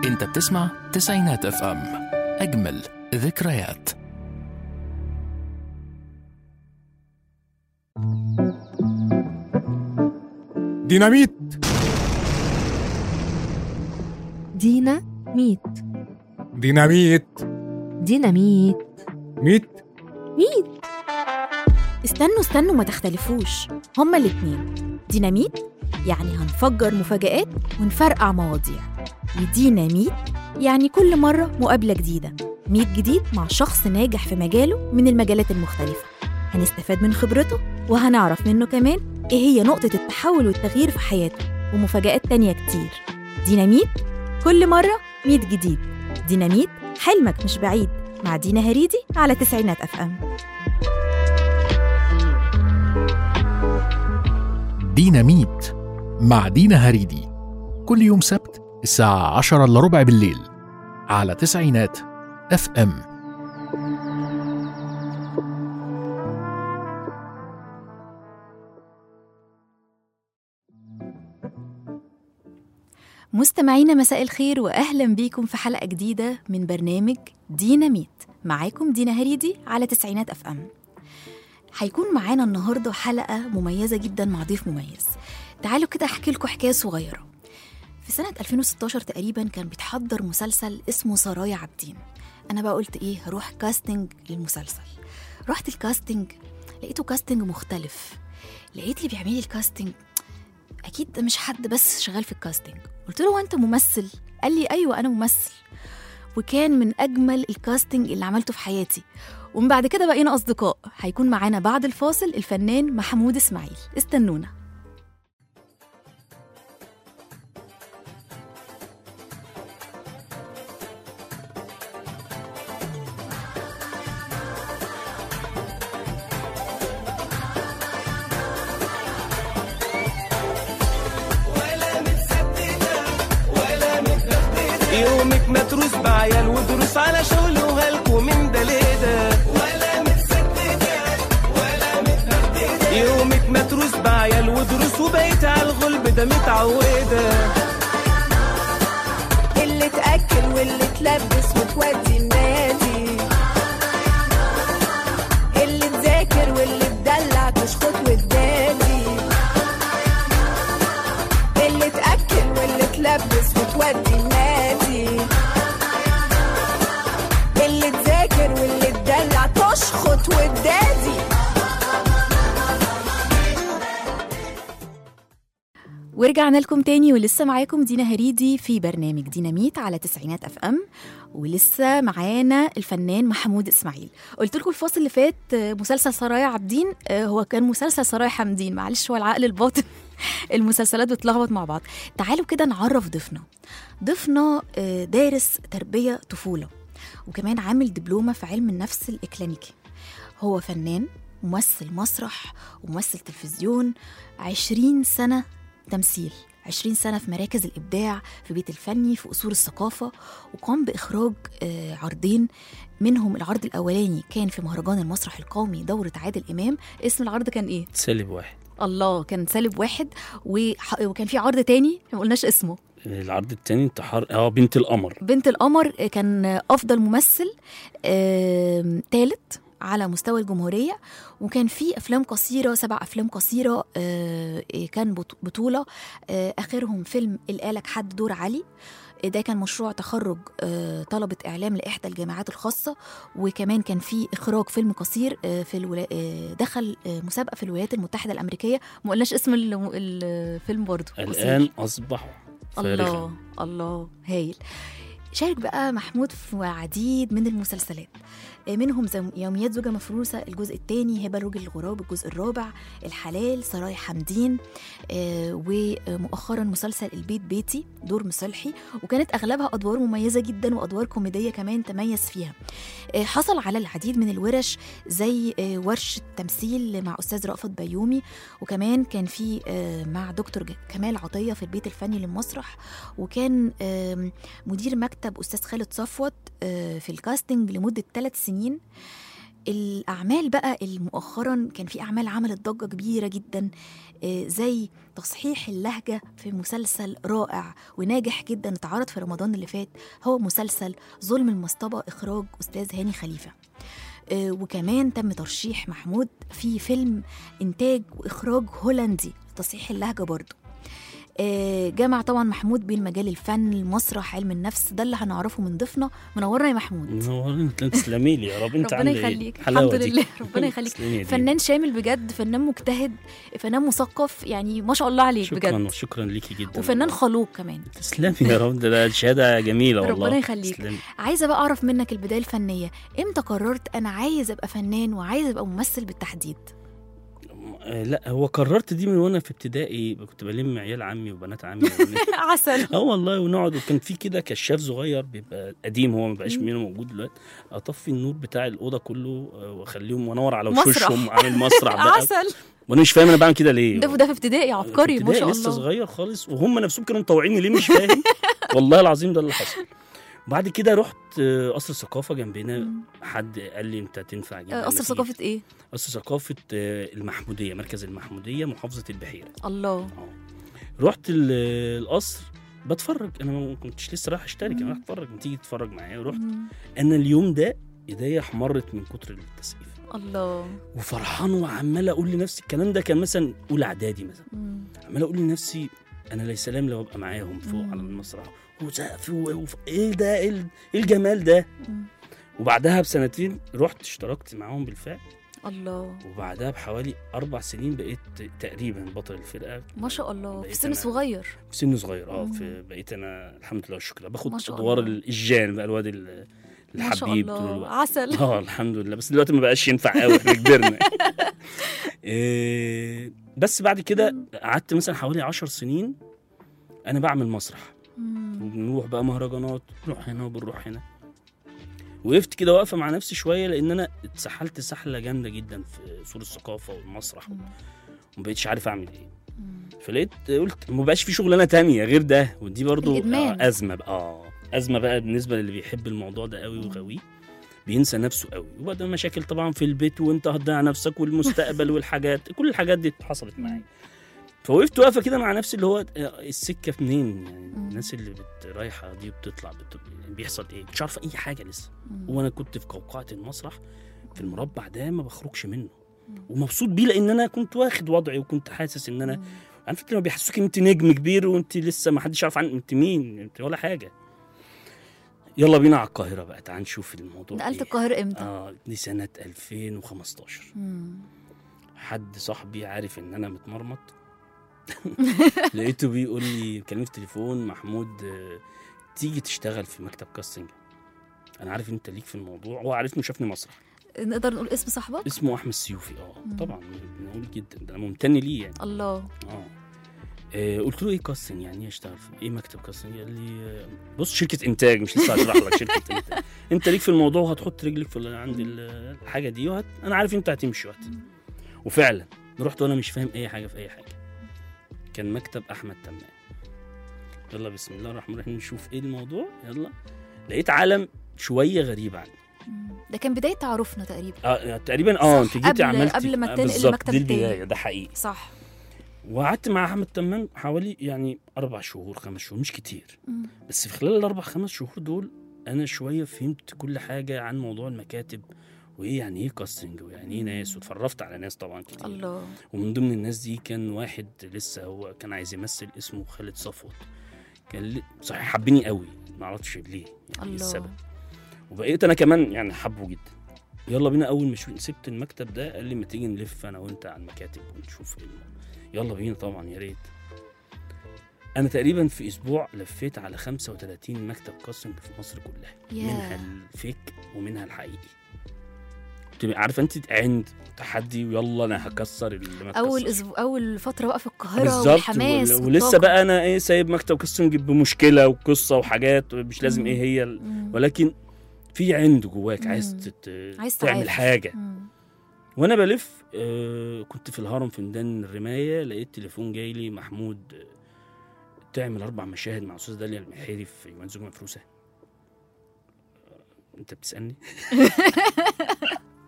انت بتسمع تسعينات اف ام اجمل ذكريات ديناميت دينا ميت ديناميت ديناميت ميت ميت استنوا استنوا ما تختلفوش هما الاتنين ديناميت يعني هنفجر مفاجآت ونفرقع مواضيع وديناميت يعني كل مرة مقابلة جديدة ميت جديد مع شخص ناجح في مجاله من المجالات المختلفة هنستفاد من خبرته وهنعرف منه كمان إيه هي نقطة التحول والتغيير في حياته ومفاجآت تانية كتير ديناميت كل مرة ميت جديد ديناميت حلمك مش بعيد مع دينا هريدي على تسعينات أف أم ديناميت مع دينا هريدي كل يوم سبت الساعة عشرة إلا ربع بالليل على تسعينات اف ام مستمعينا مساء الخير واهلا بيكم في حلقه جديده من برنامج ديناميت معاكم دينا هريدي على تسعينات اف ام هيكون معانا النهارده حلقه مميزه جدا مع ضيف مميز تعالوا كده احكي لكم حكايه صغيره في سنة 2016 تقريبا كان بيتحضر مسلسل اسمه سرايا عابدين أنا بقى قلت إيه هروح كاستنج للمسلسل رحت الكاستنج لقيته كاستنج مختلف لقيت اللي بيعمل لي الكاستنج اكيد ده مش حد بس شغال في الكاستنج قلت له وانت ممثل قال لي ايوه انا ممثل وكان من اجمل الكاستنج اللي عملته في حياتي ومن بعد كده بقينا اصدقاء هيكون معانا بعد الفاصل الفنان محمود اسماعيل استنونا يومك متروس بعيال ودروس على شغل وهلكوا من ده ليه ولا متسددة ولا متهددة يومك متروس بعيال ودروس وبقيت على الغلب ده متعودة اللي تأكل واللي تلبس وتودي النادي اللي تذاكر واللي تدلع تشخط وتدادي اللي تأكل واللي تلبس وتودي النادي اللي تذاكر واللي تدلع تشخط وتدادي ورجعنا لكم تاني ولسه معاكم دينا هريدي في برنامج ديناميت على تسعينات اف ام ولسه معانا الفنان محمود اسماعيل قلت لكم الفاصل اللي فات آه، مسلسل سرايا عابدين آه، هو كان مسلسل سرايا حمدين معلش هو العقل الباطن المسلسلات بتلخبط مع بعض تعالوا كده نعرف ضيفنا ضيفنا آه، دارس تربية طفولة وكمان عامل دبلومة في علم النفس الإكلينيكي هو فنان ممثل مسرح وممثل تلفزيون عشرين سنة تمثيل 20 سنة في مراكز الإبداع في بيت الفني في أصول الثقافة وقام بإخراج آه، عرضين منهم العرض الأولاني كان في مهرجان المسرح القومي دورة عادل إمام اسم العرض كان إيه؟ سالب واحد الله كان سالب واحد وح- وكان في عرض تاني ما قلناش اسمه العرض التاني انتحار اه بنت القمر بنت القمر كان أفضل ممثل آم، تالت على مستوى الجمهورية وكان في أفلام قصيرة سبع أفلام قصيرة آه، كان بط- بطولة آه، آخرهم فيلم الآلك حد دور علي آه، ده كان مشروع تخرج آه، طلبة إعلام لإحدى الجامعات الخاصة وكمان كان في إخراج فيلم قصير آه، في الولا... آه، دخل آه، مسابقة في الولايات المتحدة الأمريكية ما قلناش اسم ال- الفيلم برضه قصير. الان اصبح الله فارغا الله هايل شارك بقى محمود في عديد من المسلسلات منهم زي يوميات زوجة مفروسة الجزء الثاني هبة الراجل الغراب الجزء الرابع الحلال سراي حمدين آه، ومؤخرا مسلسل البيت بيتي دور مصلحي وكانت أغلبها أدوار مميزة جدا وأدوار كوميدية كمان تميز فيها آه، حصل على العديد من الورش زي آه، ورشة تمثيل مع أستاذ رأفت بيومي وكمان كان في آه، مع دكتور ج- كمال عطية في البيت الفني للمسرح وكان آم، مدير مكتب أستاذ خالد صفوت آه، في الكاستنج لمدة ثلاث سنين الأعمال بقى المؤخرا كان في أعمال عملت ضجة كبيرة جدا آه، زي تصحيح اللهجة في مسلسل رائع وناجح جدا اتعرض في رمضان اللي فات هو مسلسل ظلم المصطبة إخراج أستاذ هاني خليفة آه، وكمان تم ترشيح محمود في فيلم إنتاج وإخراج هولندي تصحيح اللهجة برضه آه، جمع طبعا محمود بين مجال الفن المسرح علم النفس ده اللي هنعرفه من ضيفنا منورنا يا محمود منورين تسلمي لي يا رب انت ربنا عامله ايه يخليك الحلاوة الحمد دي. لله ربنا يخليك تسلمي يا دي. فنان شامل بجد فنان مجتهد فنان مثقف يعني ما شاء الله عليك شكرا بجد وشكرا ليكي جدا وفنان والله. خلوق كمان تسلمي يا رب ده ده شهاده جميله والله ربنا يخليك. تسلمي. عايزه بقى اعرف منك البدايه الفنيه امتى قررت انا عايز ابقى فنان وعايز ابقى ممثل بالتحديد آه، لا هو قررت دي من وانا في ابتدائي كنت بلم عيال عمي وبنات عمي عسل اه والله ونقعد وكان في كده كشاف صغير بيبقى قديم هو ما بقاش مم. منه موجود دلوقتي اطفي النور بتاع الاوضه كله آه، واخليهم وانور على مسرح. وشوشهم عامل مسرح بقى عسل وانا مش فاهم انا بعمل كده ليه ده ده في ابتدائي عبقري في ما شاء ابتدائي لسه الله صغير خالص وهم نفسهم كانوا مطوعيني ليه مش فاهم والله العظيم ده اللي حصل وبعد كده رحت آه، قصر الثقافه جنبنا مم. حد قال لي انت تنفع جدا آه، قصر إنك ثقافه تيجي. ايه قصر ثقافه آه، المحموديه مركز المحموديه محافظه البحيره الله اه رحت ال- القصر بتفرج انا ما كنتش لسه رايح اشترك انا مم. رايح اتفرج ما تيجي تتفرج معايا ورحت مم. انا اليوم ده ايديا احمرت من كتر التسقيف الله وفرحان وعمال اقول لنفسي الكلام ده كان مثلا اولى اعدادي مثلا مم. عمال اقول لنفسي انا ليس سلام لو ابقى معاهم فوق مم. على المسرح وسقف و- وف- ايه ده ايه ال- إيه الجمال ده مم. وبعدها بسنتين رحت اشتركت معاهم بالفعل الله وبعدها بحوالي اربع سنين بقيت تقريبا بطل الفرقه ما شاء الله في بقيت سن أنا- صغير في سن صغير اه مم. في بقيت انا الحمد لله والشكر باخد ما شاء ادوار الله. الجان بقى الواد ال- ما شاء الحبيب طول الله الوقت عسل اه الحمد لله بس دلوقتي ما بقاش ينفع قوي احنا كبرنا إيه بس بعد كده قعدت مثلا حوالي عشر سنين انا بعمل مسرح مم. وبنروح بقى مهرجانات نروح هنا وبنروح هنا وقفت كده واقفه مع نفسي شويه لان انا اتسحلت سحله جامده جدا في سور الثقافه والمسرح مم. وما بقتش عارف اعمل ايه مم. فلقيت قلت ما بقاش في شغلانه تانية غير ده ودي برضو الإدمان. آه ازمه بقى اه ازمه بقى بالنسبه للي بيحب الموضوع ده قوي وغاويه بينسى نفسه قوي وبعدين مشاكل طبعا في البيت وانت هتضيع نفسك والمستقبل والحاجات كل الحاجات دي حصلت معايا فوقفت واقفه كده مع نفسي اللي هو آه، السكه منين يعني مم. الناس اللي بت- رايحه دي بتطلع بت... بيحصل ايه مش عارفه اي حاجه لسه مم. وانا كنت في قوقعه المسرح في المربع ده ما بخرجش منه ومبسوط بيه لان انا كنت واخد وضعي وكنت حاسس ان انا مم. عارف انت لما بيحسسوك ان انت نجم كبير وانت لسه ما حدش يعرف عن انت مين انت ولا حاجه يلا بينا على القاهره بقى تعال نشوف الموضوع نقلت إيه. القاهره امتى اه دي سنه 2015 مم. حد صاحبي عارف ان انا متمرمط لقيته بيقول لي كلمني في التليفون محمود آه، تيجي تشتغل في مكتب كاستنج انا عارف انت ليك في الموضوع هو عارفني وشافني مسرح نقدر نقول اسم صاحبك اسمه احمد السيوفي اه مم. طبعا بنقول جدا ده انا ممتن ليه يعني الله اه آه، قلت له ايه كاستنج يعني ايه اشتغل في ايه مكتب كاستنج قال لي آه، بص شركه انتاج مش لسه هشرح لك شركه انتاج انت ليك في الموضوع وهتحط رجلك في ال- عند ال- الحاجه دي وهت... انا عارف انت هتمشي وقت وفعلا رحت وانا مش فاهم اي حاجه في اي حاجه كان مكتب احمد تمام يلا بسم الله الرحمن الرحيم نشوف ايه الموضوع يلا لقيت عالم شويه غريب عني مم. ده كان بدايه تعارفنا تقريبا اه تقريبا اه صح، انت جيتي قبل- عملتي قبل ما آه، تنقل بالظبط، المكتب دي التاني. البدايه ده حقيقي صح وقعدت مع احمد تمام حوالي يعني اربع شهور خمس شهور مش كتير مم. بس في خلال الاربع خمس شهور دول انا شويه فهمت كل حاجه عن موضوع المكاتب وايه يعني ايه كاستنج ويعني ايه ناس واتفرجت على ناس طبعا كتير الله ومن ضمن الناس دي كان واحد لسه هو كان عايز يمثل اسمه خالد صفوت كان لي- صحيح حبني قوي ما اعرفش ليه يعني ايه الله السبب وبقيت انا كمان يعني حبه جدا يلا بينا اول ما شو- سبت المكتب ده قال لي ما تيجي نلف انا وانت على المكاتب ونشوف ايه الموضوع. يلا بينا طبعا يا ريت انا تقريبا في اسبوع لفيت على 35 مكتب كاستنج في مصر كلها ياه. منها الفيك ومنها الحقيقي تبقى عارفه انت عند تحدي ويلا انا هكسر اللي ما اول اتكسرش. اسبوع اول فتره بقى في القاهره بالظبط والحماس وال- ولسه والطاقة. بقى انا ايه سايب مكتب كاستنج بمشكله وقصه وحاجات مش لازم مم. ايه هي ال- مم. ولكن في عند جواك عايز مم. تت... عايز تعمل تعافر. حاجه مم. وانا بلف آه كنت في الهرم في ميدان الرمايه لقيت تليفون جاي لي محمود آه، تعمل اربع مشاهد مع استاذ داليا المحيري في يومين زوج مفروسه آه، انت بتسالني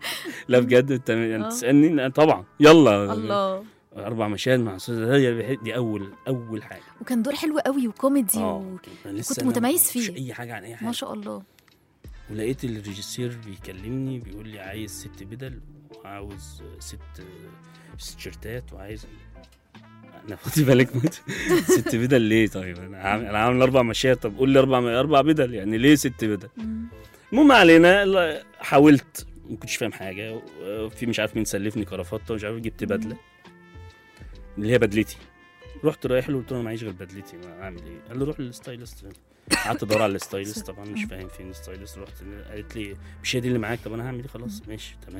لا بجد انت يعني آه. تسالني لا، طبعا يلا الله اربع مشاهد مع استاذه داليا دي اول اول حاجه وكان دور حلو قوي وكوميدي و... اه أنا لسه كنت أنا متميز معرفش فيه. اي حاجه عن اي حاجه ما شاء الله ولقيت الريجيسير بيكلمني بيقول لي عايز ست بدل وعاوز ست ست شيرتات وعايز انا خدي بالك موت. ست بدل ليه طيب انا عامل انا عامل اربع مشاهد طب قول لي اربع اربع بدل يعني ليه ست بدل مم. المهم علينا لا، حاولت ما كنتش فاهم حاجه في مش عارف مين سلفني كرافته ومش عارف جبت بدله اللي هي بدلتي رحت رايح له قلت له انا معيش غير بدلتي ما اعمل ايه قال لي روح للستايلست قعدت ادور على الستايلست طبعا مش فاهم فين الستايلست رحت قالت لي مش هي دي اللي معاك طب انا هعمل ايه خلاص ماشي تمام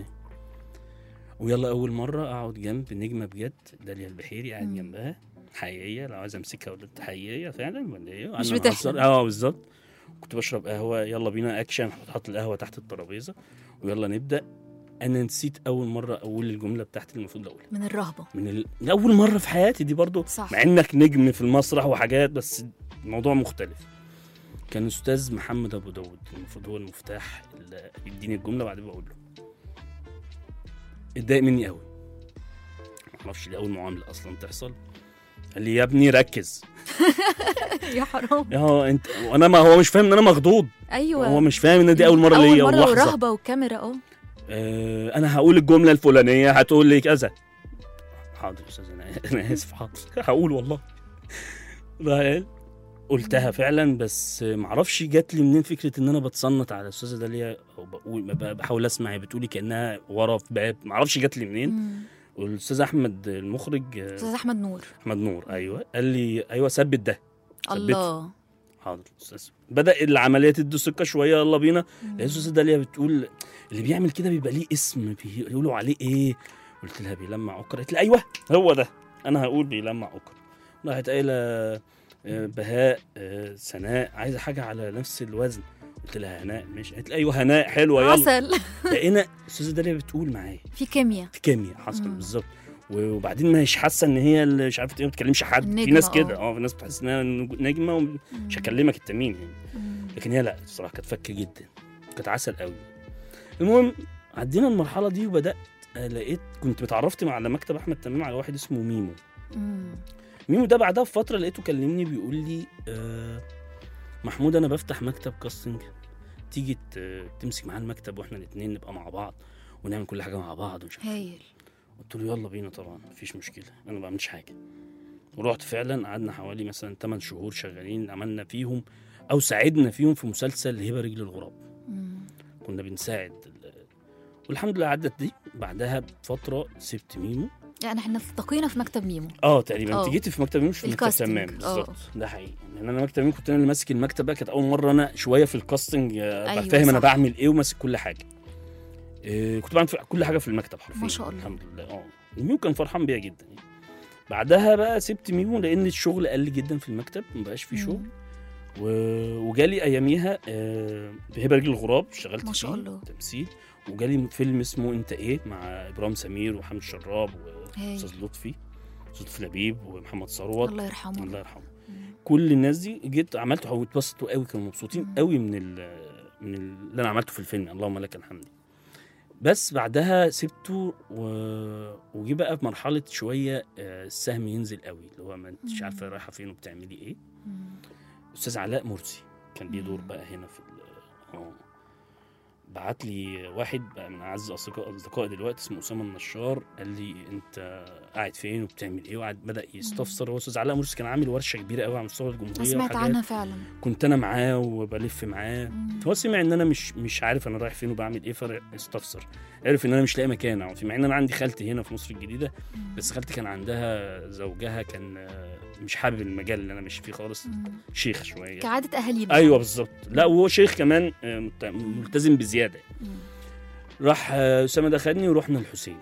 ويلا اول مره اقعد جنب نجمه بجد داليا البحيري قاعد مم. جنبها حقيقيه لو عايز امسكها ولا انت حقيقيه فعلا ولا ايه مش أنا بتحلم. بهزر. اه بالظبط كنت بشرب قهوه يلا بينا اكشن حط القهوه تحت الترابيزه ويلا نبدا انا نسيت اول مره اقول الجمله بتاعتي اللي المفروض اقولها من الرهبه من ال... اول مره في حياتي دي برضو صح مع انك نجم في المسرح وحاجات بس الموضوع مختلف كان استاذ محمد ابو داود المفروض هو المفتاح اللي يديني الجمله بعدين بقول له اتضايق مني قوي معرفش دي اول معامله اصلا تحصل قال لي يا ابني ركز يا حرام اه انت وانا ما هو مش فاهم ان انا مخضوض ايوه هو مش فاهم ان دي اول مره اول ليا مره ولحظه ورهبه والكاميرا اه آه انا هقول الجمله الفلانيه هتقول لي كذا حاضر يا استاذ انا انا اسف حاضر هقول والله راح قال قلتها فعلا بس معرفش جات لي منين فكره ان انا بتصنت على الاستاذه داليا او بقول ب- بحاول اسمع هي بتقولي كانها ورا في باب معرفش جات لي منين مم. والاستاذ احمد المخرج آه، استاذ احمد نور احمد نور ايوه قال لي ايوه ثبت ده الله حاضر استاذ بدا العمليه تدي سكه شويه يلا بينا لقيت الاستاذه داليا بتقول اللي بيعمل كده بيبقى ليه اسم بيقولوا عليه ايه قلت لها بيلمع عكر قالت لي ايوه هو ده انا هقول بيلمع عكر راحت قايله آه، بهاء آه، سناء عايزه حاجه على نفس الوزن قلت لها هناء ماشي قالت لي ايوه هناء حلوه يلا عسل لقينا الاستاذه داليا بتقول معايا في كيمياء في كيمياء حصل مم. بالظبط وبعدين مش حاسه ان هي اللي مش عارفه ايه ما بتكلمش حد في النجمة، ناس كده اه. اه في ناس بتحس انها نجمه ومش هكلمك انت مين يعني مم. لكن هي لا الصراحه كانت فكه جدا كانت عسل قوي المهم عدينا المرحله دي وبدات آه، لقيت كنت اتعرفت مع على مكتب احمد تمام على واحد اسمه ميمو مم. ميمو ده بعدها بفتره لقيته كلمني بيقول لي آه محمود انا بفتح مكتب كاستنج تيجي ت- تمسك معاه المكتب واحنا الاثنين نبقى مع بعض ونعمل كل حاجه مع بعض ومش عارف هايل قلت له يلا بينا طبعا مفيش مشكله انا ما بعملش حاجه ورحت فعلا قعدنا حوالي مثلا 8 شهور شغالين عملنا فيهم او ساعدنا فيهم في مسلسل هبه رجل الغراب مم. كنا بنساعد ال- والحمد لله عدت دي بعدها بفتره سبت ميمو يعني احنا التقينا في مكتب ميمو اه تقريبا اه. انت جيتي في مكتب ميمو مش في مكتب الكاستنج، تمام اه. بالظبط ده حقيقي لان انا مكتب ميمو كنت انا اللي ماسك المكتب بقى كانت اول مره انا شويه في الكاستنج آه، أيوة، فاهم انا صح. بعمل ايه وماسك كل حاجه آه، كنت بعمل في- كل حاجه في المكتب حرفيا ما شاء الله. الحمد لله اه ميمو كان فرحان بيا جدا يعني. بعدها بقى سبت ميمو لان الشغل قل جدا في المكتب ما بقاش في شغل مم. و... وجالي اياميها آه، بهبه رجل الغراب اشتغلت ما شاء فيه الله. تمثيل وجالي فيلم اسمه انت ايه مع ابراهيم سمير وحمد شراب هايل. واستاذ لطفي استاذ لطفي لبيب ومحمد ثروت الله يرحمه الله يرحمه مم. كل الناس دي جيت عملته واتبسطوا قوي كانوا مبسوطين مم. قوي من ال من اللي انا عملته في الفيلم اللهم لك الحمد بس بعدها سبته و... وجي بقى في مرحله شويه آه، السهم ينزل قوي اللي هو ما انتش مم. عارفه رايحه فين وبتعملي ايه مم. استاذ علاء مرسي كان ليه دور مم. بقى هنا في ال- اه بعت لي واحد بقى من اعز اصدقاء اصدقائي دلوقتي اسمه اسامه النشار قال لي انت قاعد فين وبتعمل ايه وقعد بدا يستفسر هو استاذ علاء مرسي كان عامل ورشه كبيره قوي على مستوى أنا الجمهوريه سمعت وحاجات عنها فعلا كنت انا معاه وبلف معاه مم. هو سمع ان انا مش مش عارف انا رايح فين وبعمل ايه فاستفسر عرف ان انا مش لاقي مكان اقعد فيه مع ان انا عندي خالتي هنا في مصر الجديده مم. بس خالتي كان عندها زوجها كان آه، مش حابب المجال اللي انا ماشي فيه خالص مم. شيخ شويه كعادة أهالينا ايوه بالظبط لا وهو شيخ كمان آه، مت- ملتزم بزياده مم. راح آه، اسامه ده خدني ورحنا الحسين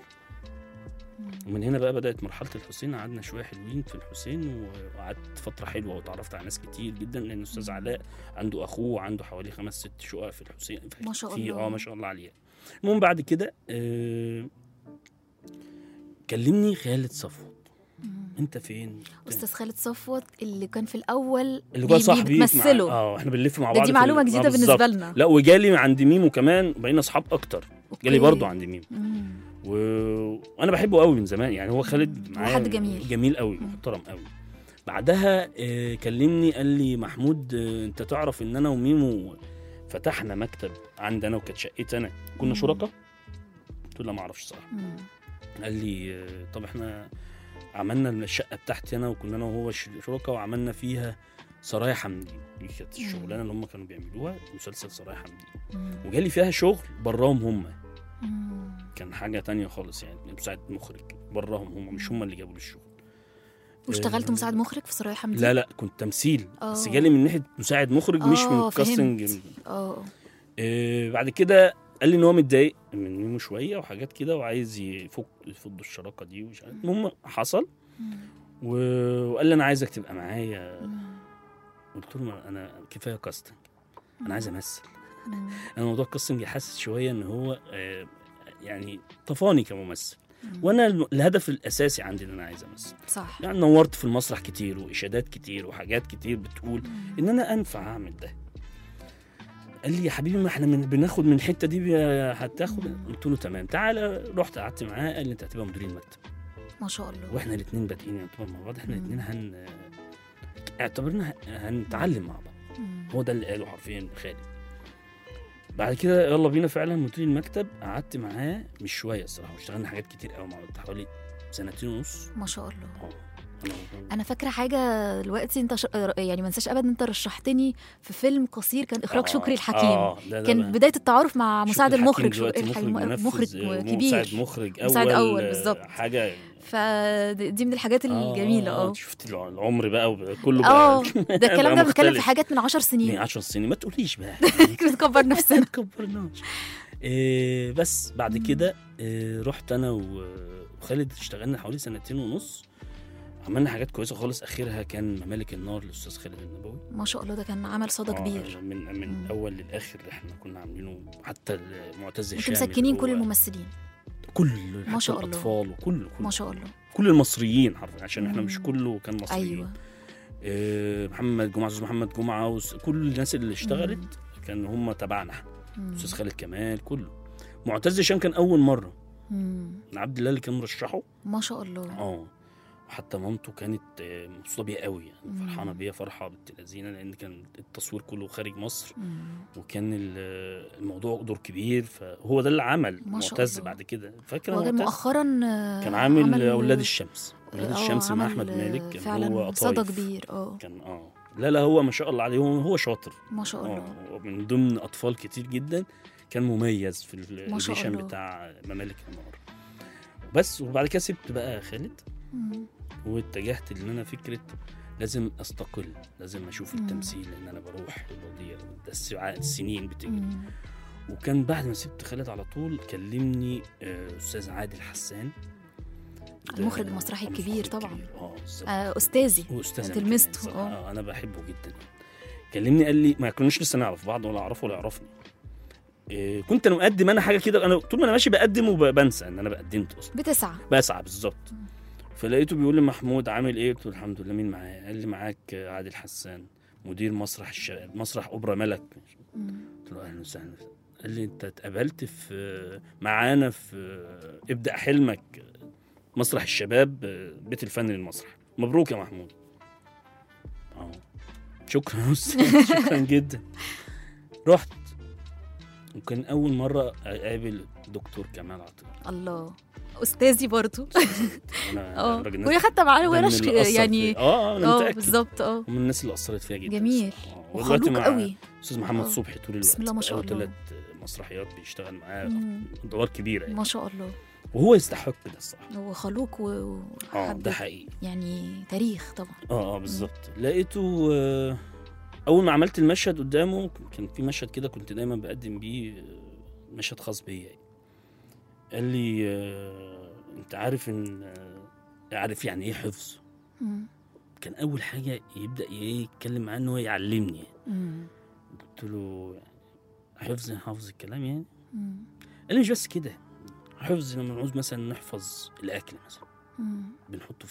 مم. ومن هنا بقى بدات مرحله الحسين قعدنا شويه حلوين في الحسين وقعدت فتره حلوه وتعرفت على ناس كتير جدا لان استاذ علاء عنده اخوه عنده حوالي خمس ست شقق في الحسين ما شاء في الله. اه ما شاء الله عليه المهم بعد كده آه كلمني خالد صفوت مم. انت فين استاذ خالد صفوت اللي كان في الاول اللي جوه بي- صاحبي بيمثله اه احنا بنلف مع ده بعض دي في معلومه ال- جديده آه، بالنسبه بالظبط. لنا لا وجالي عند ميمو كمان بقينا اصحاب اكتر جالي أوكي. برضه عند ميمو مم. و... وانا بحبه قوي من زمان يعني هو خالد هو معايا حد جميل. جميل قوي محترم قوي بعدها آه، كلمني قال لي محمود آه، انت تعرف ان انا وميمو فتحنا مكتب عندي انا وكانت شقتي انا كنا مم. شركاء قلت له لا ما اعرفش صراحه مم. قال لي آه، طب احنا عملنا الشقه بتاعتي انا وكنا انا وهو ش- شركاء وعملنا فيها سرايا حمدي دي كانت مم. الشغلانه اللي هم كانوا بيعملوها مسلسل سرايا حمدي مم. وجالي فيها شغل براهم هم مم. كان حاجه تانية خالص يعني مساعد مخرج براهم هم مش هم اللي جابوا لي الشغل واشتغلت آه، مساعد مخرج في سرايا حمدي لا لا كنت تمثيل بس آه. جالي من ناحيه مساعد مخرج مش من آه، الكاستنج فهمت. اه آه بعد كده قال لي ان هو متضايق من ميمو شويه وحاجات كده وعايز يفك يفضوا الشراكه دي ومش عارف المهم حصل و- وقال لي انا عايزك تبقى معايا قلت له ما انا كفايه كاستنج انا عايز امثل انا موضوع الكاستنج حاسس شويه ان هو آه، يعني طفاني كممثل وانا الم- الهدف الاساسي عندي ان انا عايز امثل صح يعني نورت في المسرح كتير واشادات كتير وحاجات كتير بتقول ان انا انفع اعمل ده قال لي يا حبيبي ما احنا من بناخد من الحته دي بي- هتاخد قلت له تمام تعالى رحت قعدت معاه قال لي انت هتبقى مدير المكتب ما شاء الله واحنا الاثنين بادئين يعتبر مع بعض احنا مم. الاثنين هن اعتبرنا ه- هنتعلم مع بعض مم. هو ده اللي قاله حرفيا خالد بعد كده يلا بينا فعلا مدير المكتب قعدت معاه مش شويه الصراحه واشتغلنا حاجات كتير قوي مع بعض حوالي سنتين ونص ما شاء الله اه أنا- انا فاكره حاجه دلوقتي انت ش... يعني ما انساش ابدا انت رشحتني في فيلم قصير كان اخراج آه، شكري الحكيم آه ده ده كان بقى. بدايه التعارف مع شكري مساعد الحكيم المخرج دلوقتي الح- مخرج منفذ، مخرج آه، كبير مساعد مخرج اول مساعد أول، آه، بالظبط. حاجه فدي من الحاجات الجميله اه شفت الع- العمر بقى وب- كله اه بقى ده الكلام ده بنتكلم في مختلف. حاجات من عشر من سنين 10 سنين ما تقوليش بقى بنكبر نفسنا ما تكبرناش إيه بس بعد كده إيه رحت انا و- وخالد اشتغلنا حوالي سنتين ونص عملنا حاجات كويسه خالص اخرها كان ممالك النار للاستاذ خالد النبوي ما شاء الله ده كان عمل صدى آه، كبير من من مم. الاول للاخر احنا كنا عاملينه حتى معتز انتوا هشام اللي مسكنين كل هو- الممثلين كل ما حتى شاء الله. الاطفال وكل كل ما شاء الله كل المصريين حرفيا عشان احنا مش مم. كله كان مصريين ايوه آه، محمد جمعه استاذ محمد جمعه وس- كل الناس اللي اشتغلت مم. كان هم تبعنا احنا. مم. استاذ خالد كمال كله معتز هشام كان اول مره مم. عبد الله اللي كان مرشحه ما شاء الله اه وحتى مامته كانت آه، مبسوطه بيا قوي يعني مم. فرحانه بيا فرحه بنت لذينه لان كان التصوير كله خارج مصر مم. وكان ال- الموضوع دور كبير فهو ده اللي عمل ما شاء معتز الله. بعد كده فاكر هو كان معتز مؤخرا آه، كان عامل اولاد الشمس اولاد آه، الشمس مع عمل، احمد آه، مالك كان فعلا هو صدى قطايف. كبير اه كان اه لا لا هو ما شاء الله عليه هو هو شاطر ما شاء الله اه من ضمن اطفال كتير جدا كان مميز في ما شاء الاوديشن الله. بتاع ممالك النار بس وبعد كده سبت بقى خالد مم. واتجهت ان انا فكره لازم استقل لازم اشوف مم. التمثيل لان انا بروح بضيع ده السع- السنين بتجري مم. وكان بعد ما سبت خالد على طول كلمني آه، استاذ عادل حسان ده المخرج المسرحي المخرج الكبير طبعا. الكبير. اه بالظبط آه، استاذي واستاذ أنت أنا لمسته، كمان اه. صراحة. انا بحبه جدا يعني. كلمني قال لي ما كناش لسه نعرف بعض ولا اعرفه ولا يعرفني إيه كنت انا مقدم انا حاجه كده انا طول ما انا ماشي بقدم وبنسى ان انا بقدمت اصلا بتسعى بسعى بالظبط فلقيته بيقول لي محمود عامل ايه قلت له الحمد لله مين معايا قال لي معاك عادل حسان مدير مسرح الشباب مسرح اوبرا ملك مم. قلت له اهلا وسهلا قال لي انت اتقابلت في معانا في ابدا حلمك مسرح الشباب بيت الفن للمسرح مبروك يا محمود اه شكرا يا أستاذ، شكرا جدا رحت وكان اول مره اقابل دكتور كمال عطيه الله استاذي برضو انا اه راجل وهي حتى معاه ده من ورش اللي أثر يعني فيا. اه انا اه متاكد بالظبط اه ومن الناس اللي اثرت فيها جدا جميل الصراحة. آه، ودلوقتي وخلوق مع قوي استاذ محمد آه. صبحي طول الوقت بسم الله ما شاء الله. ثلاث مسرحيات بيشتغل معاه مم. ادوار كبيره يعني. ما شاء الله وهو يستحق ده الصراحه هو خلوق و اه وحد ده حقيقي يعني تاريخ طبعا اه اه بالظبط لقيته آه، اول ما عملت المشهد قدامه كان في مشهد كده كنت دايما بقدم بيه آه، مشهد خاص بيا يعني. قال لي آه، انت عارف ان آه، عارف يعني ايه حفظ مم. كان اول حاجه يبدا ايه يتكلم معاه ان هو يعلمني مم. قلت له حفظ حافظ الكلام يعني مم. قال لي مش بس كده حفظ لما نعوز مثلا نحفظ الاكل مثلا مم. بنحطه فين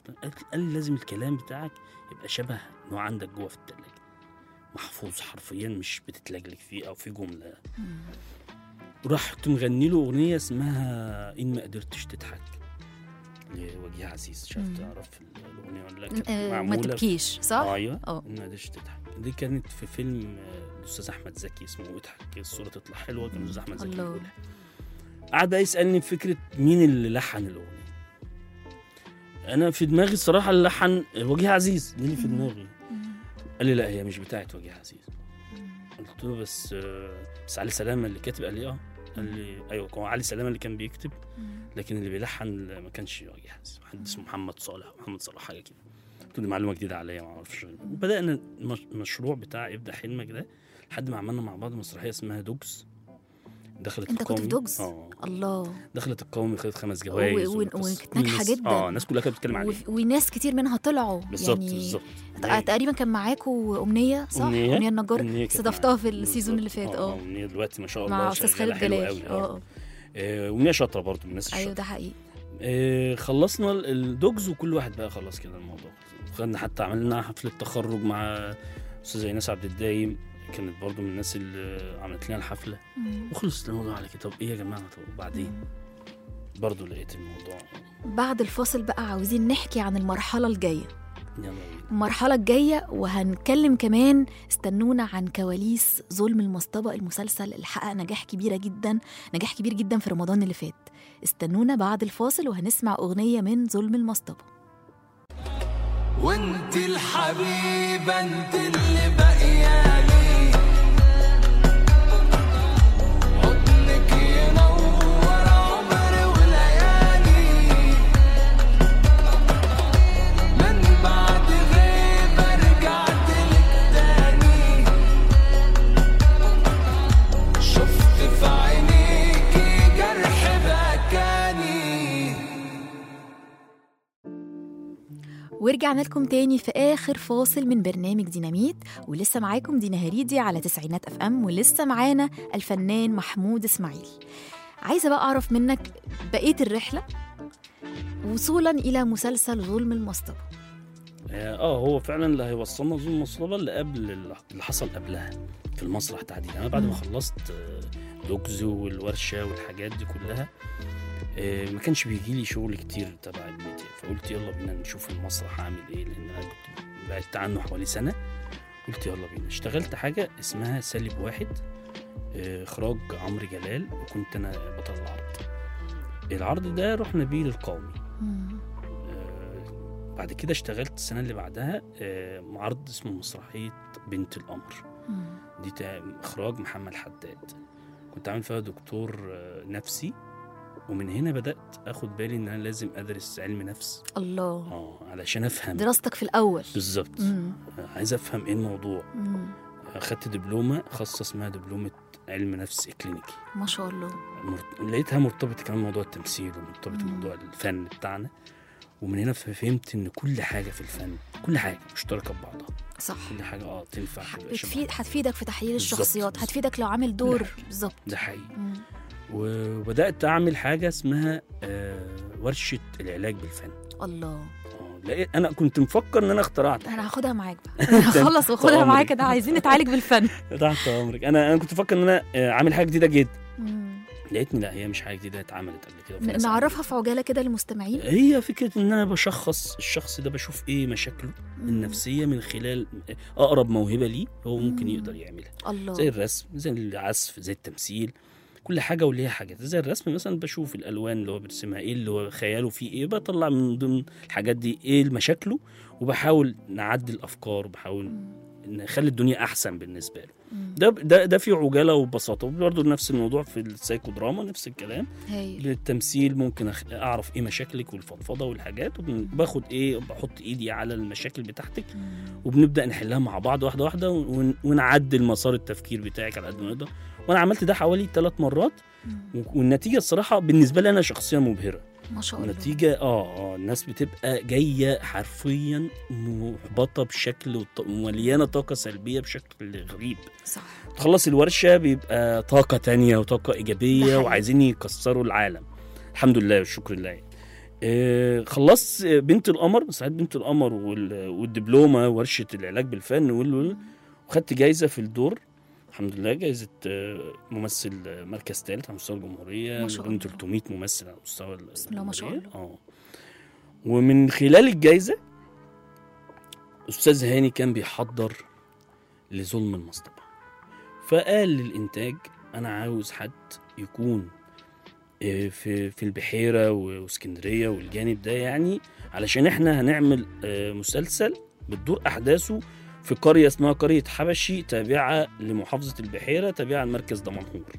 قال قال لي لازم الكلام بتاعك يبقى شبه انه عندك جوه في التلاجة محفوظ حرفيا مش بتتلجلج فيه او في جمله رحت مغني له اغنيه اسمها ان ما قدرتش تضحك لوجيه عزيز مش عارف مم. تعرف الاغنيه ولا لا كانت آه، ما معمولة في- تبكيش صح؟ آه، ايوه اه ان ما قدرتش تضحك دي كانت في فيلم آه، الاستاذ احمد زكي اسمه اضحك الصوره تطلع حلوه كان الاستاذ احمد زكي الله. بيقولها قعد بقى يسالني في فكره مين اللي لحن الاغنيه انا في دماغي الصراحه اللي لحن وجيه عزيز دي اللي في دماغي قال لي لا هي مش بتاعت وجيه عزيز قلت له بس آه، بس علي سلامه اللي كاتب قال لي اه قال لي ايوه هو علي سلامه اللي كان بيكتب لكن اللي بيلحن ما كانش وجيه عزيز حد اسمه محمد صالح محمد صالح حاجه كده قلت له دي معلومه جديده عليا ما اعرفش وبدانا المش- المشروع بتاع ابدا حلمك ده لحد ما عملنا مع بعض مسرحيه اسمها دوجز دخلت انت كنت في القومي. دوجز؟ اه الله دخلت القومي خدت خمس جوائز و- و- وكانت وكانت كل ناجحة الناس- جدا. اه الناس كلها كانت بتتكلم عليها وف- وناس كتير منها طلعوا بالظبط يعني بالظبط ت- تقريبا كان معاكوا امنيه صح؟ أمنية. امنيه النجار أمنية كانت استضفتها في معايا. السيزون اللي فات بالظبط. اه أمنية دلوقتي ما شاء الله مع استاذ شغالة خالد حلوة جلال قوي اه اه آه، وأمنية شاطرة برضه من الناس ايوه الشاطرة ده حقيقي آه، خلصنا ال- الدوجز وكل واحد بقى خلاص كده الموضوع خدنا حتى عملنا حفلة تخرج مع أستاذة ايناس عبد الدايم كانت برضه من الناس اللي عملت لنا الحفلة مم. وخلص الموضوع على كده طب ايه يا جماعة طب وبعدين برضه لقيت الموضوع بعد الفاصل بقى عاوزين نحكي عن المرحله الجايه يلا بينا المرحلة الجاية وهنتكلم كمان استنونا عن كواليس ظلم المصطبة المسلسل اللي حقق نجاح كبيرة جدا نجاح كبير جدا في رمضان اللي فات استنونا بعد الفاصل وهنسمع أغنية من ظلم المصطبة وانت الحبيبة انت اللي بقيالي حضنك ينور عمري وليالي من بعد غيبة رجعت لك تاني شفت في عينيكي جرح بكاني ورجعنا لكم تاني في آخر فاصل من برنامج ديناميت ولسه معاكم دينا هريدي على تسعينات أف أم ولسه معانا الفنان محمود إسماعيل عايزة بقى أعرف منك بقية الرحلة وصولا إلى مسلسل ظلم المصطبة اه آه، هو فعلا اللي هيوصلنا ظلم المصطبة اللي قبل اللي حصل قبلها في المسرح تحديدا انا بعد ما مم. خلصت آه، دوجز والورشه والحاجات دي كلها آه، ما كانش بيجي لي شغل كتير تبع الميديا فقلت يلا بينا نشوف المسرح هعمل ايه لان انا كنت بعدت عنه حوالي سنه قلت يلا بينا اشتغلت حاجه اسمها سالب واحد آه، اخراج عمرو جلال وكنت انا بطل العرض العرض ده رحنا بيه للقومي مم. آه، بعد كده اشتغلت السنة اللي بعدها آه، معرض اسمه مسرحية بنت القمر مم. دي تا- إخراج محمد حداد كنت عامل فيها دكتور آه، نفسي ومن هنا بدأت أخد بالي إن أنا لازم أدرس علم نفس الله اه علشان أفهم دراستك في الأول بالظبط مم. آه، عايز أفهم إيه الموضوع مم. أخدت دبلومة خاصة اسمها دبلومة علم نفس إكلينيكي ما شاء الله مرت... لقيتها مرتبطة كمان بموضوع التمثيل ومرتبطة مم. بموضوع الفن بتاعنا ومن هنا فهمت ان كل حاجة في الفن كل حاجة مشتركة ببعضها صح كل حاجة اه تنفع تبقى شبه بتفيد هتفيدك في تحليل بالظبط، الشخصيات بالظبط. هتفيدك لو عامل دور كل حاجة. بالظبط ده حقيقي مم. وبدأت أعمل حاجة اسمها آه ورشة العلاج بالفن الله اه لقيت أنا كنت مفكر إن أنا اخترعت انا هاخدها معاك بقى أنا هخلص واخدها عمرك. معاك كده عايزين نتعالج بالفن تحت أمرك أنا أنا كنت مفكر إن أنا آه، عامل حاجة جديدة جدا مم. لقيتني لا هي مش حاجة جديدة اتعملت قبل كده وفي ن- ناس نعرفها في عجاله كده للمستمعين هي فكرة إن أنا بشخص الشخص ده بشوف إيه مشاكله مم. النفسية من خلال أقرب موهبة ليه هو ممكن مم. يقدر يعملها الله زي الرسم زي العزف زي التمثيل كل حاجة وليها حاجات زي الرسم مثلا بشوف الألوان اللي هو بيرسمها إيه اللي هو خياله فيه إيه بطلع من ضمن الحاجات دي إيه مشاكله وبحاول نعدل الأفكار وبحاول مم. نخلي الدنيا أحسن بالنسبة له مم. ده ده ده في عجالة وبساطة وبرضه نفس الموضوع في السايكو دراما نفس الكلام هايل بالتمثيل ممكن أخ- اعرف ايه مشاكلك والفضفضه والحاجات وباخد ايه بحط ايدي على المشاكل بتاعتك مم. وبنبدا نحلها مع بعض واحده واحده ون- ونعدل مسار التفكير بتاعك على قد ما نقدر وانا عملت ده حوالي ثلاث مرات مم. و- والنتيجه الصراحه بالنسبه لي انا شخصيا مبهره ما شاء الله النتيجه اه اه الناس بتبقى جايه حرفيا محبطه بشكل وط- ومليانه طاقه سلبيه بشكل غريب صح تخلص الورشه بيبقى طاقه تانية وطاقه ده ايجابيه حقيقي. وعايزين يكسروا العالم الحمد لله والشكر لله آه، خلصت آه، بنت القمر ساعات بنت القمر وال- والدبلومه ورشه العلاج بالفن وال- وال- وخدت جايزه في الدور الحمد لله جايزه آه، ممثل آه، مركز ثالث على مستوى الجمهوريه ما شاء من الله. 300 ممثل على مستوى بسم الله ما شاء الجمهورية. اه ومن خلال الجايزه استاذ هاني كان بيحضر لظلم المصطبه فقال للانتاج انا عاوز حد يكون آه، في في البحيره و- واسكندريه والجانب ده يعني علشان احنا هنعمل آه، مسلسل بتدور احداثه في قريه اسمها قريه حبشي تابعه لمحافظه البحيره تابعه لمركز دمنهور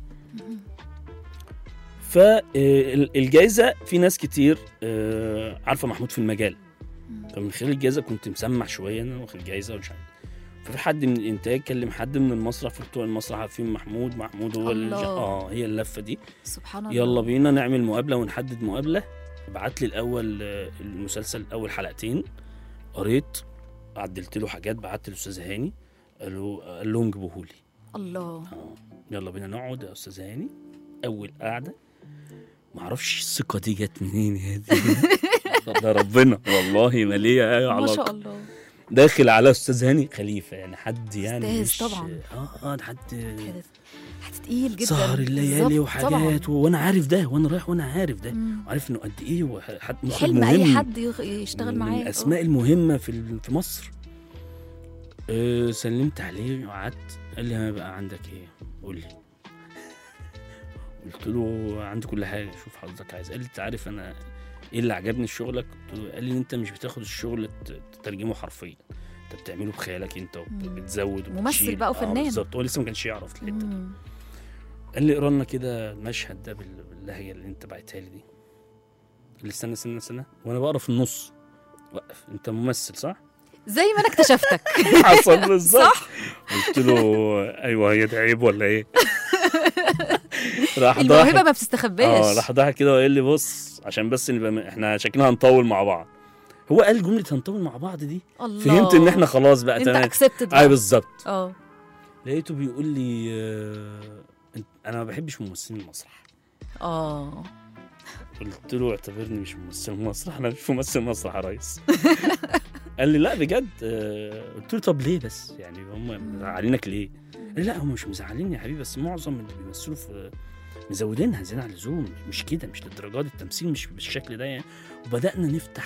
فالجائزه في ناس كتير آه، عارفه محمود في المجال فمن خلال الجائزه كنت مسمع شويه ان انا واخد جائزه ومش عارف ففي حد من الانتاج كلم حد من المسرح في بتوع المسرح عارفين محمود محمود هو اللي الله. اه هي اللفه دي سبحان الله يلا بينا نعمل مقابله ونحدد مقابله بعت لي الاول آه، المسلسل اول حلقتين قريت عدلت له حاجات بعت للاستاذ هاني قالوا قال لهم جيبوهولي الله اه يلا بينا نقعد يا استاذ هاني اول قعده معرفش الثقه دي جت منين يا دي ده ربنا والله ما ليا اي ما شاء علاقه الله داخل على استاذ هاني خليفه يعني حد يعني أستاذ مش- طبعاً. اه اه ده حد حد حد تقيل جدا سهر الليالي بالظبط، وحاجات و- وانا عارف ده وانا رايح وانا عارف ده مم. عارف انه قد ايه وحد مخرج حلم اي مهم حد يغ- يشتغل من معاه آه. الاسماء المهمه في ال- في مصر أه سلمت عليه وقعدت قال لي انا بقى عندك ايه قول لي قلت له عندي كل حاجه شوف حضرتك عايز قال لي انت عارف انا ايه اللي عجبني في شغلك قلت له قال لي انت مش بتاخد الشغل ت- تترجمه حرفيا انت بتعمله بخيالك انت وبتزود ممثل وبتشيل. بقى آه، وفنان. بالظبط هو لسه ما كانش يعرف الحته دي مم. قال لي اقرا لنا كده المشهد ده بال- باللهجه اللي انت بعتها لي دي قال لي استنى استنى استنى وانا بقرا في النص وقف انت ممثل صح؟ زي ما انا اكتشفتك حصل بالظبط قلت له ايوه هي دي عيب ولا ايه؟ راح الموهبه ضاحك ما اه بتستخباش راح ضاحك كده وقال لي بص عشان بس نبقى م- احنا شكلنا هنطول مع بعض هو قال جمله هنطول مع بعض دي الله فهمت ان احنا خلاص بقى انت تمام اكسبتد ايوه بالظبط اه لقيته بيقول لي آه، انت- انا ما بحبش ممثلين المسرح اه قلت له اعتبرني مش ممثل مسرح انا مش ممثل مسرح يا ريس قال لي لا بجد آه، قلت له طب ليه بس يعني هم مزعلينك ليه قال لي لا هم مش مزعلين يا حبيبي بس معظم اللي بيمثلوا في مزودينها زيادة عن اللزوم مش كده مش للدرجه دي التمثيل مش بالشكل ده يعني وبدانا نفتح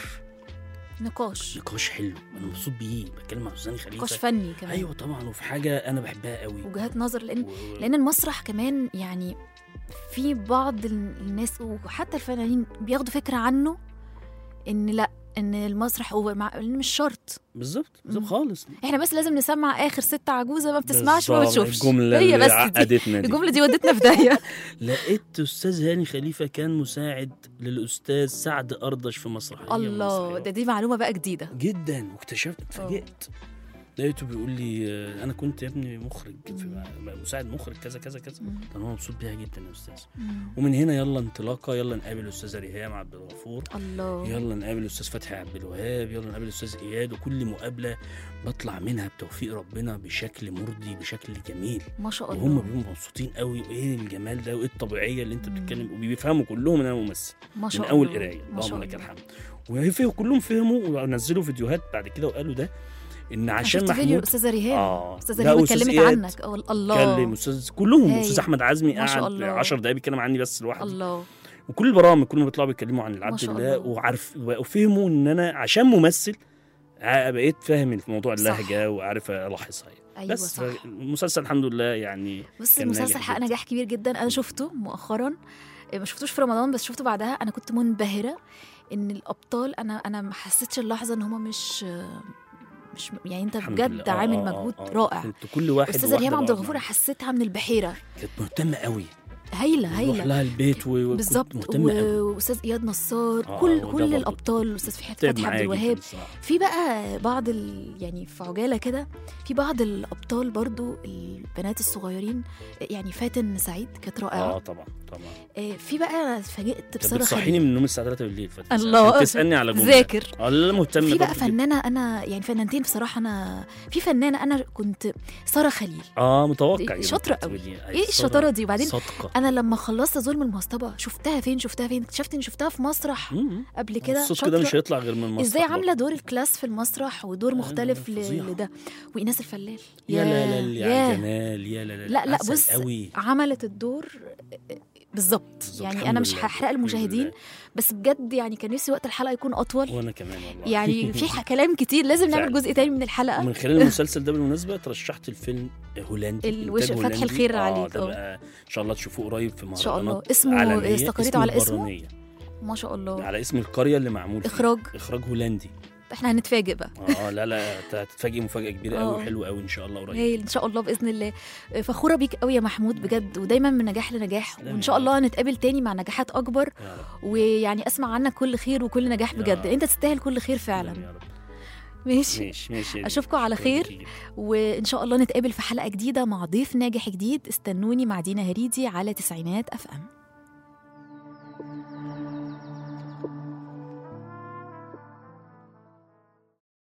نقاش نقاش حلو انا مبسوط بيه بتكلم مع سوزان خليفه نقاش فني كمان ايوه طبعا وفي حاجه انا بحبها قوي وجهات نظر لان و- لان المسرح كمان يعني في بعض ال- الناس وحتى الفنانين بياخدوا فكره عنه ان لا ان المسرح اوفر مع إن مش شرط بالظبط بالظبط مم. خالص احنا بس لازم نسمع اخر ست عجوزه ما بتسمعش وما بالظبط، بتشوفش الجمله هي اللي بس دي عقدتنا دي الجمله دي ودتنا في داهيه لقيت استاذ هاني خليفه كان مساعد للاستاذ سعد اردش في مسرحيه الله مصرية. ده دي معلومه بقى جديده جدا واكتشفت اتفاجئت لقيته بيقول لي آه، انا كنت يا ابني مخرج في مساعد مخرج كذا كذا كذا مم. كان هو مبسوط بيها جدا يا استاذ مم. ومن هنا يلا انطلاقه يلا نقابل الاستاذه ريهام عبد الغفور الله يلا نقابل الاستاذ فتحي عبد الوهاب يلا نقابل الاستاذ اياد وكل مقابله بطلع منها بتوفيق ربنا بشكل مرضي بشكل جميل ما شاء وهم الله بيبقوا مبسوطين قوي وايه الجمال ده وايه الطبيعيه اللي انت مم. بتتكلم وبيفهموا كلهم ان انا ممثل ما شاء من الله اول قرايه ما شاء اللهم لك الله الحمد وفهم كلهم فهموا ونزلوا فيديوهات بعد كده وقالوا ده ان أنا عشان شفت فيديو محمود الاستاذه ريهام اه استاذه لا، ريهام وأستاذ اتكلمت إياد عنك أو- الله كلم استاذ كلهم هايل. استاذ احمد عزمي ما شاء قعد الله. 10 دقايق بيتكلم عني بس لوحده الله وكل البرامج كلهم بيطلعوا بيتكلموا عن العبد شاء الله الله. وعارف وفهموا ان انا عشان ممثل ع- بقيت فاهم في موضوع صح. اللهجه وعارف الاحظها يعني. ايوه بس صح المسلسل الحمد لله يعني بص كان المسلسل ناجح حقق جدا. نجاح كبير جدا انا شفته مؤخرا ما شفتوش في رمضان بس شفته بعدها انا كنت منبهره ان الابطال انا انا ما حسيتش اللحظه ان هم مش مش يعني انت الحمد لله. بجد آه، عامل آه، مجهود آه، آه. رائع كنت كل واحد استاذه وواحدة ريهام عبد بقعد الغفور معاه. حسيتها من البحيره كانت مهتمه قوي هايله نروح هايله لها البيت و- وكنت بالظبط مهتمه قوي و- واستاذ اياد نصار آه، كل وده كل برضه. الابطال الاستاذ فتحي تعب فتحي عبد معايا جدا الوهاب الصراحة. في بقى بعض ال... يعني في عجاله كده في بعض الابطال برضو البنات الصغيرين يعني فاتن سعيد كانت اه رائعه طبعا طبعا آه في بقى انا اتفاجئت كانت بساره بتصحيني خليل من النوم الساعه 3 بالليل فتح الله. تسالني على جمله ذاكر اه لا مهتمه في بقى برضه جداً. فنانه انا يعني فنانتين بصراحه انا في فنانه انا كنت ساره خليل اه متوقع دي إيه شاطرة كنت قوي. بتقولي. أي ايه صدق- الشطاره دي وبعدين صادقه انا انا لما خلصت ظلم المصطبه شفتها فين شفتها فين اكتشفت اني شفتها في مسرح مم. قبل كده الصوت كده شاطرة. مش هيطلع غير من المسرح ازاي برضه. عامله دور الكلاس في المسرح ودور لا، مختلف لا، فظيعة. ل- لده وايناس الفلال يا لا لا يا ياه. جمال يا لا لا لا، لا، عسل بص، قوي عملت الدور بالظبط بالظبط. يعني الحمد انا مش لله، هحرق الحمد المشاهدين لله. بس بجد يعني كان نفسي وقت الحلقه يكون اطول وانا كمان والله يعني في ح- كلام كتير لازم نعمل فعلا. جزء تاني من الحلقه ومن خلال المسلسل ده بالمناسبه ترشحت الفيلم هولندي الوش- إنتاج فتح هولندي. الخير آه عليك، ده آه. بقى ان شاء الله تشوفوه قريب في مهرجانات شاء الله. اسمه عالمية. استقريتوا على اسمه؟ البرانية. ما شاء الله على اسم القريه اللي معمول فيها. اخراج اخراج هولندي احنا هنتفاجئ بقى اه لا لا هت- هتتفاجئ مفاجاه كبيره قوي آه. حلوه قوي ان شاء الله قريب هايل ان شاء الله باذن الله فخوره بيك قوي يا محمود بجد ودايما من نجاح لنجاح تسلمي وان شاء يا الله هنتقابل تاني مع نجاحات اكبر يا رب ويعني اسمع عنك كل خير وكل نجاح يا بجد رب. انت تستاهل كل خير تسلمي فعلا يا رب. ماشي ماشي ماشي يا أشوفكم دينا. على شكراً خير. ليكي جداً. وان شاء الله نتقابل في حلقه جديده مع ضيف ناجح جديد استنوني مع دينا هريدي على تسعينات اف ام